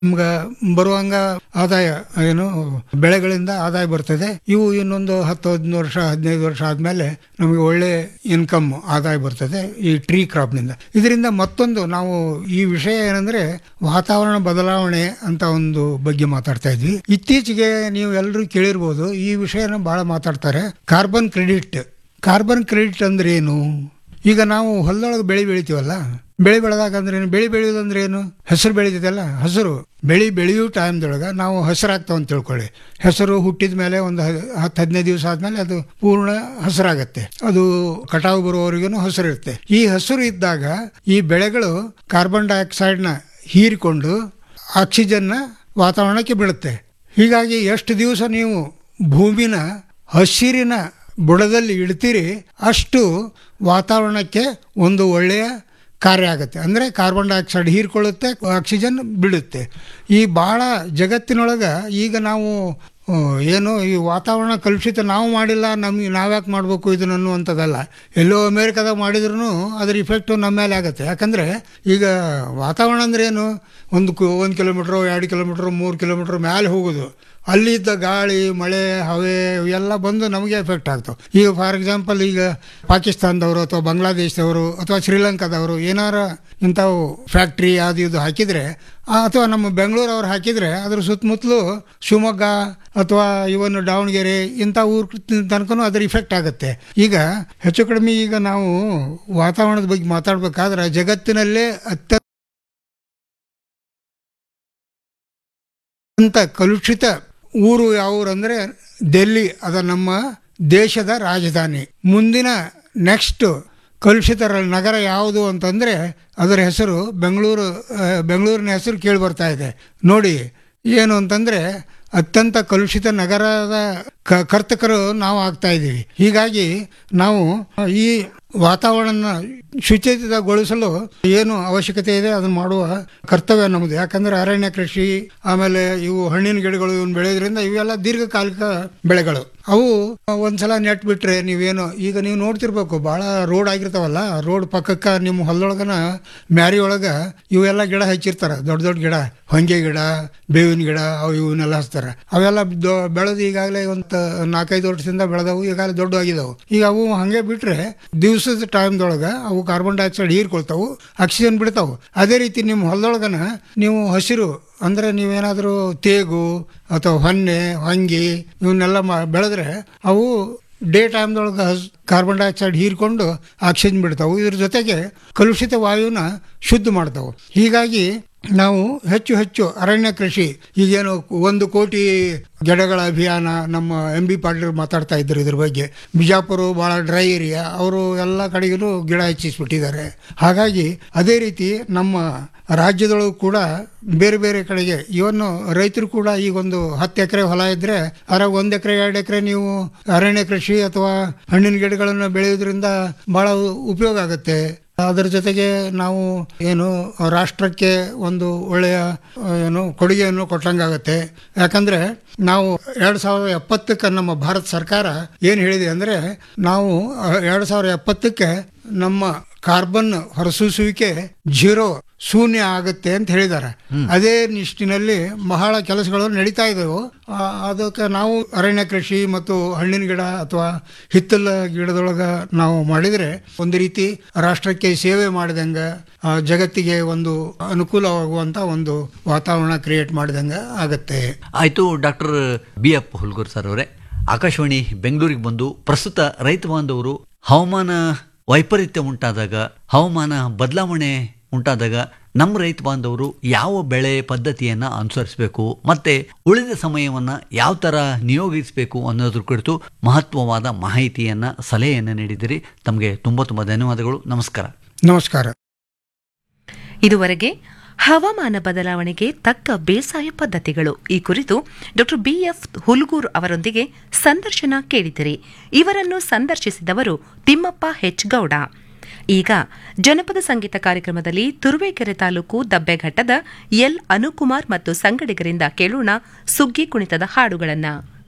ನಮ್ಗ ಬರುವಂಗ ಆದಾಯ ಏನು ಬೆಳೆಗಳಿಂದ ಆದಾಯ ಬರ್ತದೆ ಇವು ಇನ್ನೊಂದು ಹತ್ತು ಹದಿನೈದು ವರ್ಷ ಹದಿನೈದು ವರ್ಷ ಆದ್ಮೇಲೆ ನಮಗೆ ಒಳ್ಳೆ ಇನ್ಕಮ್ ಆದಾಯ ಬರ್ತದೆ ಈ ಟ್ರೀ ಕ್ರಾಪ್ನಿಂದ ಇದರಿಂದ ಮತ್ತೊಂದು ನಾವು ಈ ವಿಷಯ ಏನಂದ್ರೆ ವಾತಾವರಣ ಬದಲಾವಣೆ ಅಂತ ಒಂದು ಬಗ್ಗೆ ಮಾತಾಡ್ತಾ ಇದ್ವಿ ಇತ್ತೀಚೆಗೆ ನೀವು ಎಲ್ಲರೂ ಕೇಳಿರ್ಬೋದು ಈ ವಿಷಯನ ಬಹಳ ಮಾತಾಡ್ತಾರೆ ಕಾರ್ಬನ್ ಕ್ರೆಡಿಟ್ ಕಾರ್ಬನ್ ಕ್ರೆಡಿಟ್ ಅಂದ್ರೆ ಏನು ಈಗ ನಾವು ಹೊಲದೊಳಗೆ ಬೆಳೆ ಬೆಳಿತೀವಲ್ಲ ಬೆಳೆ ಬೆಳೆದಾಗ ಅಂದ್ರೆ ಏನು ಬೆಳೆ ಬೆಳೆಯೋದಂದ್ರೆ ಏನು ಹೆಸರು ಬೆಳೀತದಲ್ಲ ಹಸಿರು ಬೆಳೆ ಬೆಳೆಯೋ ಟೈಮ್ದೊಳಗೆ ನಾವು ಹಸಿರಾಗ್ತಾವ ಅಂತ ತಿಳ್ಕೊಳ್ಳಿ ಹೆಸರು ಹುಟ್ಟಿದ ಮೇಲೆ ಒಂದು ಹ- ಹತ್ತು ಹದಿನೈದು ದಿವಸ ಆದ್ಮೇಲೆ ಅದು ಪೂರ್ಣ ಹಸಿರಾಗತ್ತೆ ಅದು ಕಟಾವು ಬರುವವರೆಗೂ ಹಸಿರು ಇರುತ್ತೆ ಈ ಹಸಿರು ಇದ್ದಾಗ ಈ ಬೆಳೆಗಳು ಕಾರ್ಬನ್ ಡೈಆಕ್ಸೈಡ್ನ ಹೀರಿಕೊಂಡು ಆಕ್ಸಿಜನ್ನ ವಾತಾವರಣಕ್ಕೆ ಬೀಳುತ್ತೆ ಹೀಗಾಗಿ ಎಷ್ಟು ದಿವಸ ನೀವು ಭೂಮಿನ ಹಸಿರಿನ ಬುಡದಲ್ಲಿ ಇಡ್ತೀರಿ ಅಷ್ಟು ವಾತಾವರಣಕ್ಕೆ ಒಂದು ಒಳ್ಳೆಯ ಕಾರ್ಯ ಆಗುತ್ತೆ ಅಂದರೆ ಕಾರ್ಬನ್ ಡೈಆಕ್ಸೈಡ್ ಹೀರ್ಕೊಳ್ಳುತ್ತೆ ಆಕ್ಸಿಜನ್ ಬಿಡುತ್ತೆ ಈ ಭಾಳ ಜಗತ್ತಿನೊಳಗೆ ಈಗ ನಾವು ಆ, ಏನು ಈ ವಾತಾವರಣ ಕಲುಷಿತ ನಾವು ಮಾಡಿಲ್ಲ ನಮ್ಗೆ ನಾವ್ಯಾಕೆ ಮಾಡಬೇಕು ಇದನ್ನು ಅನ್ನುವಂಥದ್ದಲ್ಲ ಎಲ್ಲೋ ಅಮೇರಿಕಾದಾಗ ಮಾಡಿದ್ರು ಅದ್ರ ಇಫೆಕ್ಟು ನಮ್ಮ ಮೇಲೆ ಆಗುತ್ತೆ ಯಾಕಂದರೆ ಈಗ ವಾತಾವರಣ ಅಂದ್ರೆ ಏನು ಒಂದು ಕು ಒಂದು ಕಿಲೋಮೀಟ್ರು ಎರಡು ಕಿಲೋಮೀಟ್ರು ಮೂರು ಕಿಲೋಮೀಟ್ರ್ ಮೇಲೆ ಹೋಗೋದು ಅಲ್ಲಿದ್ದ ಗಾಳಿ ಮಳೆ ಹವೆ ಇವೆಲ್ಲ ಬಂದು ನಮಗೆ ಎಫೆಕ್ಟ್ ಆಗ್ತಾವೆ ಈಗ ಫಾರ್ ಎಕ್ಸಾಂಪಲ್ ಈಗ ಪಾಕಿಸ್ತಾನದವರು ಅಥವಾ ಬಾಂಗ್ಲಾದೇಶದವರು ಅಥವಾ ಶ್ರೀಲಂಕಾದವರು ಏನಾರ ಇಂಥವು ಫ್ಯಾಕ್ಟ್ರಿ ಅದು ಇದು ಹಾಕಿದರೆ ಅಥವಾ ನಮ್ಮ ಬೆಂಗಳೂರವ್ರು ಹಾಕಿದರೆ ಅದ್ರ ಸುತ್ತಮುತ್ತಲು ಶಿವಮೊಗ್ಗ ಅಥವಾ ಇವನ್ ದಾವಣಗೆರೆ ಇಂಥ ಊರ್ ತನಕನೂ ಅದ್ರ ಇಫೆಕ್ಟ್ ಆಗುತ್ತೆ ಈಗ ಹೆಚ್ಚು ಕಡಿಮೆ ಈಗ ನಾವು ವಾತಾವರಣದ ಬಗ್ಗೆ ಮಾತಾಡಬೇಕಾದ್ರೆ ಜಗತ್ತಿನಲ್ಲೇ ಅತ್ಯ ಅಂತ ಕಲುಷಿತ ಊರು ಯಾವೂರು ಅಂದರೆ ಡೆಲ್ಲಿ ಅದ ನಮ್ಮ ದೇಶದ ರಾಜಧಾನಿ ಮುಂದಿನ ನೆಕ್ಸ್ಟ್ ಕಲುಷಿತ ರ- ನಗರ ಯಾವುದು ಅಂತಂದರೆ ಅದರ ಹೆಸರು ಬೆಂಗಳೂರು ಆ, ಬೆಂಗಳೂರಿನ ಹೆಸರು ಕೇಳಿ ಬರ್ತಾ ಇದೆ ನೋಡಿ ಏನು ಅಂತಂದರೆ ಅತ್ಯಂತ ಕಲುಷಿತ ನಗರದ ಕ ಕರ್ತಕರು ನಾವು ಆಗ್ತಾ ಇದ್ದೀವಿ ಹೀಗಾಗಿ ನಾವು ಈ ವಾತಾವರಣ ಶುಚಿತಗೊಳಿಸಲು ಏನು ಅವಶ್ಯಕತೆ ಇದೆ ಅದನ್ನು ಮಾಡುವ ಕರ್ತವ್ಯ ನಮ್ಮದು ಯಾಕಂದ್ರೆ ಅರಣ್ಯ ಕೃಷಿ ಆಮೇಲೆ ಇವು ಹಣ್ಣಿನ ಗಿಡಗಳು ಇವನ್ನ ಬೆಳೆಯೋದ್ರಿಂದ ಇವೆಲ್ಲ ದೀರ್ಘಕಾಲಿಕ ಬೆಳೆಗಳು ಅವು ಒಂದ್ಸಲ ನೆಟ್ ಬಿಟ್ರೆ ನೀವೇನು ಈಗ ನೀವು ನೋಡ್ತಿರ್ಬೇಕು ಭಾಳ ರೋಡ್ ಆಗಿರ್ತಾವಲ್ಲ ರೋಡ್ ಪಕ್ಕಕ್ಕೆ ನಿಮ್ಮ ಹೊಲದೊಳಗನ ಮ್ಯಾರಿ ಒಳಗ ಇವೆಲ್ಲ ಗಿಡ ಹಚ್ಚಿರ್ತಾರ ದೊಡ್ಡ ದೊಡ್ಡ ಗಿಡ ಹೊಂಗೆ ಗಿಡ ಬೇವಿನ ಗಿಡ ಅವು ಇವನ್ನೆಲ್ಲ ಹಚ್ತಾರೆ ಅವೆಲ್ಲ ದೊ- ಬೆಳೆದು ಈಗಾಗಲೇ ಒಂದು ನಾಲ್ಕೈದು ವರ್ಷದಿಂದ ಬೆಳೆದವು ಈಗಾಗಲೇ ದೊಡ್ಡ ಆಗಿದಾವು ಈಗ ಅವು ಹಂಗೆ ಬಿಟ್ರೆ ದಿವಸದ ಟೈಮ್ದೊಳಗೆ ಅವು ಕಾರ್ಬನ್ ಡೈಆಕ್ಸೈಡ್ ಹೀರ್ಕೊಳ್ತಾವು ಆಕ್ಸಿಜನ್ ಬಿಡ್ತಾವು ಅದೇ ರೀತಿ ನಿಮ್ಮ ಹೊಲದೊಳಗನ ನೀವು ಹಸಿರು ಅಂದರೆ ನೀವೇನಾದರೂ ತೇಗು ಅಥವಾ ಹೊನ್ನೆ ಹೊಂಗಿ ಇವನ್ನೆಲ್ಲ ಮಾ ಬೆಳೆದ್ರೆ ಅವು ಡೇ ಟೈಮ್ದೊಳಗೆ ಹಸ್ ಕಾರ್ಬನ್ ಡೈಆಕ್ಸೈಡ್ ಹೀರ್ಕೊಂಡು ಆಕ್ಸಿಜನ್ ಬಿಡ್ತಾವೆ ಇದ್ರ ಜೊತೆಗೆ ಕಲುಷಿತ ವಾಯುನ ಶುದ್ಧ ಮಾಡ್ತಾವೆ ಹೀಗಾಗಿ ನಾವು ಹೆಚ್ಚು ಹೆಚ್ಚು ಅರಣ್ಯ ಕೃಷಿ ಈಗೇನು ಒಂದು ಕೋಟಿ ಗಿಡಗಳ ಅಭಿಯಾನ ನಮ್ಮ ಎಂ ಬಿ ಪಾಟೀಲ್ ಮಾತಾಡ್ತಾ ಇದ್ರು ಇದ್ರ ಬಗ್ಗೆ ಬಿಜಾಪುರ ಭಾಳ ಡ್ರೈ ಏರಿಯಾ ಅವರು ಎಲ್ಲ ಕಡೆಗೂ ಗಿಡ ಹೆಚ್ಚಿಸ್ಬಿಟ್ಟಿದ್ದಾರೆ ಹಾಗಾಗಿ ಅದೇ ರೀತಿ ನಮ್ಮ ರಾಜ್ಯದೊಳಗೂ ಕೂಡ ಬೇರೆ ಬೇರೆ ಕಡೆಗೆ ಇವನ್ನು ರೈತರು ಕೂಡ ಈಗ ಒಂದು ಹತ್ತು ಎಕರೆ ಹೊಲ ಇದ್ರೆ ಅದ್ರಾಗ ಒಂದು ಎಕರೆ ಎರಡು ಎಕರೆ ನೀವು ಅರಣ್ಯ ಕೃಷಿ ಅಥವಾ ಹಣ್ಣಿನ ಗಿಡಗಳನ್ನು ಬೆಳೆಯೋದ್ರಿಂದ ಬಹಳ ಉಪಯೋಗ ಆಗುತ್ತೆ ಅದರ ಜೊತೆಗೆ ನಾವು ಏನು ರಾಷ್ಟ್ರಕ್ಕೆ ಒಂದು ಒಳ್ಳೆಯ ಆ, ಏನು ಕೊಡುಗೆಯನ್ನು ಕೊಟ್ಟಂಗಾಗತ್ತೆ ಯಾಕಂದ್ರೆ ನಾವು ಎರಡು ಸಾವಿರದ ಎಪ್ಪತ್ತಕ್ಕೆ ನಮ್ಮ ಭಾರತ ಸರ್ಕಾರ ಏನು ಹೇಳಿದೆ ಅಂದರೆ ನಾವು ಎರಡು ಸಾವಿರದ ಎಪ್ಪತ್ತಕ್ಕೆ ನಮ್ಮ ಕಾರ್ಬನ್ ಹೊರಸೂಸುವಿಕೆ ಜೀರೋ ಶೂನ್ಯ ಆಗುತ್ತೆ ಅಂತ ಹೇಳಿದ್ದಾರೆ ಅದೇ ನಿಷ್ಟಿನಲ್ಲಿ ಬಹಳ ಕೆಲಸಗಳು ನಡೀತಾ ಇದ್ದವು ಆ, ಅದಕ್ಕೆ ನಾವು ಅರಣ್ಯ ಕೃಷಿ ಮತ್ತು ಹಣ್ಣಿನ ಗಿಡ ಅಥವಾ ಹಿತ್ತಲ ಗಿಡದೊಳಗ ನಾವು ಮಾಡಿದರೆ ಒಂದು ರೀತಿ ರಾಷ್ಟ್ರಕ್ಕೆ ಸೇವೆ ಮಾಡಿದಂಗೆ ಆ, ಜಗತ್ತಿಗೆ ಒಂದು ಅನುಕೂಲವಾಗುವಂತ ಒಂದು ವಾತಾವರಣ ಕ್ರಿಯೇಟ್ ಮಾಡಿದಂಗೆ ಆಗತ್ತೆ ಆಯಿತು doctor B F Hulgur sir ಅವರೇ ಆಕಾಶವಾಣಿ ಬೆಂಗಳೂರಿಗೆ ಬಂದು ಪ್ರಸ್ತುತ ರೈತ ಬಾಂಧವರು ಹವಾಮಾನ ವೈಪರೀತ್ಯ ಉಂಟಾದಾಗ ಹವಾಮಾನ ಬದಲಾವಣೆ ಉಂಟಾದಾಗ ನಮ್ಮ ರೈತ ಬಾಂಧವರು ಯಾವ ಬೆಳೆ ಪದ್ಧತಿಯನ್ನು ಅನುಸರಿಸಬೇಕು ಮತ್ತೆ ಉಳಿದ ಸಮಯವನ್ನು ಯಾವ ಥರ ನಿಯೋಗಿಸಬೇಕು ಅನ್ನೋದ್ರ ಕುರಿತು ಮಹತ್ವವಾದ ಮಾಹಿತಿಯನ್ನು ಸಲಹೆಯನ್ನು ನೀಡಿದಿರಿ ತಮಗೆ ತುಂಬ ತುಂಬ ಧನ್ಯವಾದಗಳು ನಮಸ್ಕಾರ ನಮಸ್ಕಾರ ಇದುವರೆಗೆ ಹವಾಮಾನ ಬದಲಾವಣೆಗೆ ತಕ್ಕ ಬೇಸಾಯ ಪದ್ಧತಿಗಳು ಈ ಕುರಿತು ಡಾಕ್ಟರ್ ಬಿಎಫ್ ಹುಲ್ಗೂರ್ ಅವರೊಂದಿಗೆ ಸಂದರ್ಶನ ಕೇಳಿದಿರಿ ಇವರನ್ನು ಸಂದರ್ಶಿಸಿದವರು ತಿಮ್ಮಪ್ಪ ಹೆಚ್ ಗೌಡ ಈಗ ಜನಪದ ಸಂಗೀತ ಕಾರ್ಯಕ್ರಮದಲ್ಲಿ ತುರುವೇಕೆರೆ ತಾಲೂಕು ದಬ್ಬೆಘಟ್ಟದ ಎಲ್ ಅನುಕುಮಾರ್ ಮತ್ತು ಸಂಗಡಿಗರಿಂದ ಕೇಳೋಣ ಸುಗ್ಗಿ ಕುಣಿತದ ಹಾಡುಗಳನ್ನ